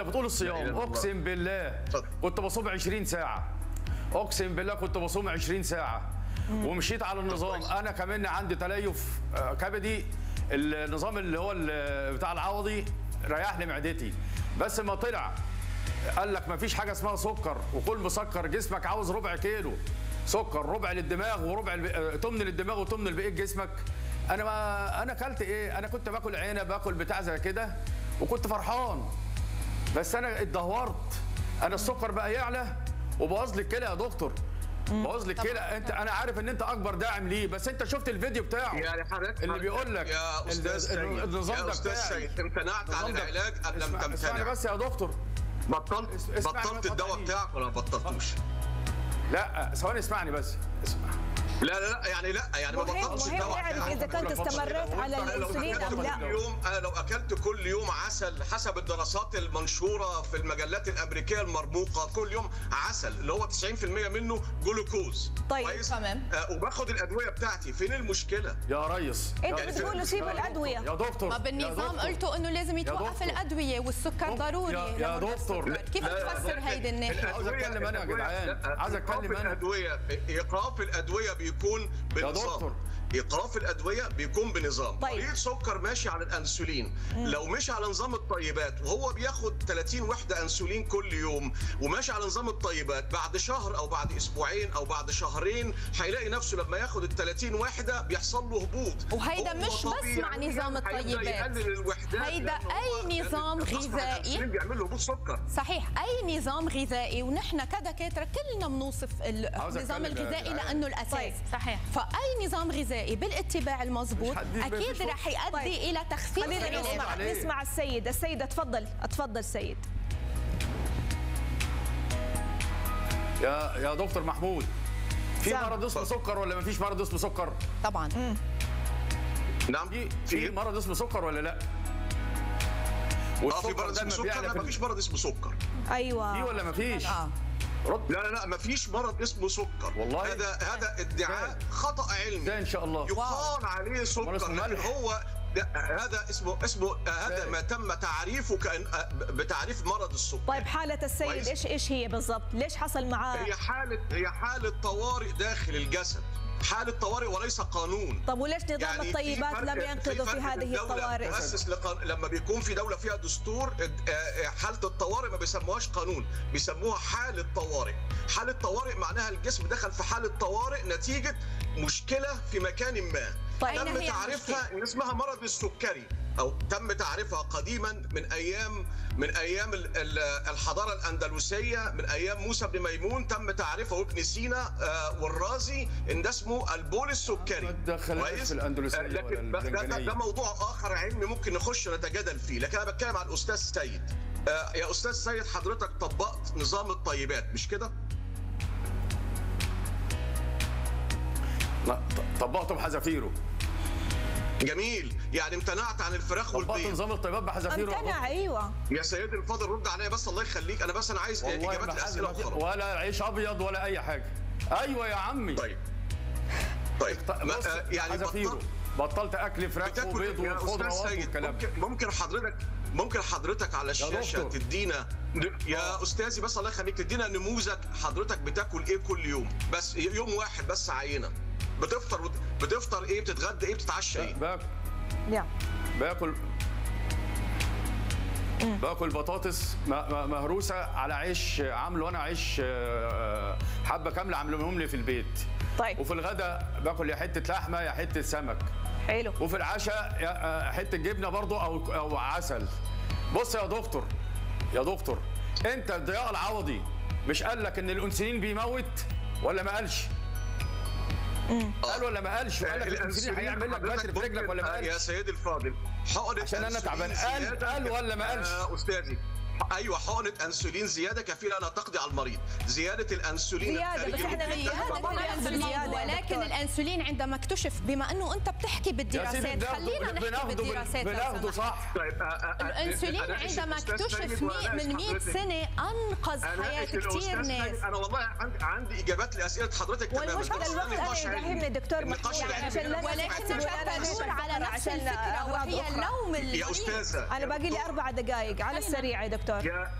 بتقول لا الصيام إله إلا الله. اقسم بالله اتفضل. كنت بصوم 20 ساعه اقسم بالله كنت بصوم 20 ساعه ومشيت على النظام كويس. انا كمان عندي تليف آه، كبدي النظام اللي هو ال- بتاع العوضي ريح لي معدتي بس ما طلع قال لك ما فيش حاجه اسمها سكر وكل مسكر جسمك عاوز ربع كيلو سكر ربع للدماغ وربع الب... آه، تمن للدماغ وتمن لبقيه جسمك انا ما انا اكلت ايه انا كنت باكل عنب باكل بتاع زي كده وكنت فرحان بس انا اتدهورت انا السكر بقى يعلى وبوظ لي الكلى يا دكتور بوظ لي الكلى انت انا عارف ان انت اكبر داعم ليه بس انت شفت الفيديو بتاعه يعني حضرتك اللي بيقول لك يا ال- استاذ ال- سيد النظام يا ده استاذ بتاعي. سيد امتنعت عن النظام ده- العلاج ام لم اسمع- اسمعني تمتنع بس يا دكتور بطلت اس- اسمعني بطلت ما الدواء تقاطعنيش. بتاعك ولا ما بطلتوش لا ثواني اسمعني بس اسمع لا لا لا يعني لا يعني ما مهم بطلتش مهم الدواء نعرف بتاعك. اذا كنت استمريت على أنا لو الانسولين أكلت ام كل لا يوم انا لو اكلت كل يوم عسل حسب الدراسات المنشوره في المجلات الامريكيه المرموقه كل يوم عسل اللي هو 90% منه جلوكوز طيب، كويس تمام. آه وباخد الادويه بتاعتي فين المشكله يا ريس انت يا- بتقولوا سيبوا يا دكتور- الادويه يا دكتور ما يا بالنظام دكتور. قلتوا انه لازم يتوقف دكتور. الادويه والسكر دكتور. ضروري يا- يا لمرضى دكتور. السكر. كيف لا، لا، تفسر لكن هيدي الناحيه عاوز أتكلم أنا يا الأدوية- جدعان. لا، عاوز أتكلم إيقاف أنا. الادويه ايقاف الادويه بيكون بنظام دكتور. ايقاف الادويه بيكون بنظام طيب. مريض سكر ماشي على الانسولين لو مشي على نظام الطيبات وهو بياخد 30 وحده انسولين كل يوم وماشي على نظام الطيبات بعد شهر او بعد اسبوعين او بعد شهرين هيلاقي نفسه لما ياخد ال 30 وحده بيحصل له هبوط وهيدا هو مش بس طبيعي مع نظام هيبدأ الطيبات. يقلل الوحدات هيدا لأنه هو- أي لأن نظام أصبح غذائي الأنسولين بيعمل له هبوط سكر صحيح اي نظام غذائي ونحن كدكاتره كلنا بنوصف عاوز النظام أتكلم يا الغذائي جدعان. لانه الاساس طيب، صحيح فاي نظام غذائي بالاتباع المضبوط مش حد- مش اكيد فيش رح يؤدي طيب. الى تخفيف خلينا خلينا العلاج. نسمع عليه. نسمع السيد السيد اتفضل اتفضل سيد يا يا دكتور محمود في سام. مرض اسمه سكر ولا ما فيش مرض اسمه سكر طبعا نعم في في مرض اسمه سكر ولا لا اه في والسكر مرض ده اسمه لما سكر بيعلى لا في مفيش ال- مرض اسمه سكر ايوه في ولا ما فيش اه رد لا لا لا مفيش مرض اسمه سكر والله؟ هذا هذا ادعاء ازاي؟ خطا ده علمي ان شاء الله يقال عليه أمال سكر اسمه لكن ملح؟ هو ده هذا اسمه اسمه هذا ازاي؟ ما تم تعريفه كأن بتعريف مرض السكر طيب حالة السيد كويس. ايش ايش هي بالضبط؟ ليش حصل معاه؟ هي حالة هي حالة طوارئ داخل الجسد حالة طوارئ وليس قانون طب وليش نظام يعني في الطيبات فرق- لم ينقذوا في فرق هذه الدولة الطوارئ؟ تؤسس لقان... لما بيكون في دولة فيها دستور اد- آه، حالة الطوارئ ما بيسموهاش قانون بيسموها حالة طوارئ حالة طوارئ معناها الجسم دخل في حالة طوارئ نتيجة مشكلة في مكان ما طيب. تم أين هي تعريفها ان اسمها مرض السكري او تم تعريفها قديما من ايام من ايام ال- ال- الحضاره الاندلسيه من ايام موسى بن ميمون تم تعريفه وابن سينا آه، والرازي ان ده اسمه البول السكري ما تدخلناش كويس؟ في الأندلسية آه، لكن ولا ده- ده, ده, الزنجانية. ده موضوع اخر علمي ممكن نخش نتجادل فيه لكن انا بتكلم عن الاستاذ سيد آه، يا استاذ سيد حضرتك طبقت نظام الطيبات مش كده لا، ط- طبقته بحذافيره جميل يعني امتنعت عن الفراخ طبقت والبيض نظام الطيبات بحذافيره امتنع ايوه يا سيدي الفاضل رد عليا بس الله يخليك انا بس انا عايز والله اجابات ما حد- الاسئله ما في- وخلاص ولا عيش ابيض ولا اي حاجه ايوه يا عمي طيب طيب ما بص آه، يعني حذافيره بطلت بطلت اكل فراخ بتاكل وبيض يا استاذ وخضروات سيد والكلام ممكن ممكن حضرتك ممكن حضرتك على الشاشه دكتور. تدينا يا استاذي بس الله يخليك تدينا نموذج حضرتك بتاكل ايه كل يوم بس يوم واحد بس عينه بتفطر وت- بتفطر ايه بتتغدى ايه بتتعشى ايه باكل يا باكل باكل بطاطس م- م- مهروسه على عيش عامله وانا عيش آه، حبه كامله عاملهم لي في البيت طيب وفي الغداء باكل يا حته لحمه يا حته سمك حلو وفي العشاء يا- آه، حته جبنه برضو او او عسل بص يا دكتور يا دكتور انت ضياء العوضي مش قال لك ان الانسولين بيموت ولا ما قالش قال ولا ما قالش وقال لك الانسولين هيعمل لك حضرتك بتر في رجلك ممكن- ولا ما آه، يا قالش سيدي الفاضل حقنه عشان أنا أنسولين تعبان. قال- زيادة قال ولا ما قالش؟ يا استاذي ايوه حقنه انسولين زياده كفيله انها تقضي على المريض زياده الانسولين زيادة، بس الخارجي إحنا ممكن زيادة تقضي كمان على ياخذ المريض. زيادة يا ولكن دكتور. الانسولين عندما اكتشف بما انه انت بتحكي يا سيدي بالدراسات بناخده خلينا نحكي بناخده بالدراسات لو بناخده سمحت. صح طيب آه، آه، آه، الانسولين أنا آسف عندما أستاذ اكتشف سيد وأنا مي- من آسف 100 حضرتك. سنه انقذ أنا حياه آسف الأستاذ كثير سيد، ناس انا والله عندي عندي اجابات لاسئله حضرتك تماما والمشكله بس الوقت النقاش انا علمي. يدهمني دكتور النقاش محمود العلمي عشان لا هنا ولكن نحسب مش ولا نحسب تدور على فقرة نفس عشان الفكره أغراض وهي أخرى. لوم يا المريض استاذه انا باقي لي اربع دقائق على يا- السريع يا دكتور يا